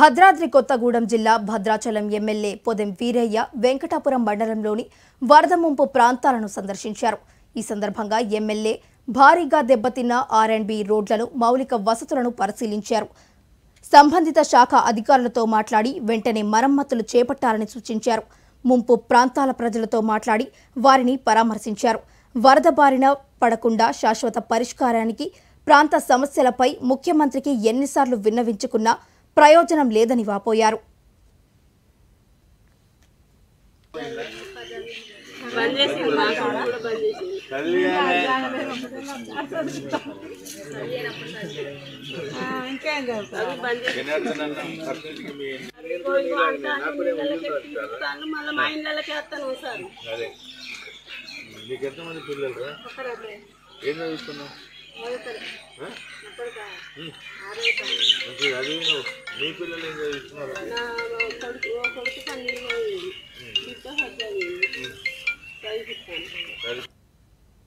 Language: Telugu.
భద్రాద్రి కొత్తగూడెం జిల్లా భద్రాచలం ఎమ్మెల్యే పొదెం వీరయ్య వెంకటాపురం మండలంలోని వరద ముంపు ప్రాంతాలను సందర్శించారు ఈ సందర్భంగా ఎమ్మెల్యే భారీగా దెబ్బతిన్న ఆర్ అండ్ బి రోడ్లను మౌలిక వసతులను పరిశీలించారు సంబంధిత శాఖ అధికారులతో మాట్లాడి వెంటనే మరమ్మతులు చేపట్టాలని సూచించారు ముంపు ప్రాంతాల ప్రజలతో మాట్లాడి వారిని పరామర్శించారు వరద బారిన పడకుండా శాశ్వత పరిష్కారానికి ప్రాంత సమస్యలపై ముఖ్యమంత్రికి ఎన్నిసార్లు విన్నవించుకున్నా ప్రయోజనం లేదని వాపోయారు బంద్ చేసింది మా కాడ కూడా బంద్ చేసింది ఇంకేం చదువుతారు అవి బంద్ చేసి ఇదిగో ఇదిగో అంటాను, ఇళ్ళకి ఎక్కిస్తాను, మళ్ళీ మా ఇళ్ళకి వేస్తాను సార్ అదే నీకు ఎంతమంది పిల్లలు రా ఒకరే ఏం చదువుతున్నావు మొదటరే ఆ? ఇప్పటికా ఆరో మంచిగా చదివి నువ్వు నీ పిల్లలు ఏం చదువుతున్నారు నా కొడుకు ఓ కొడుకు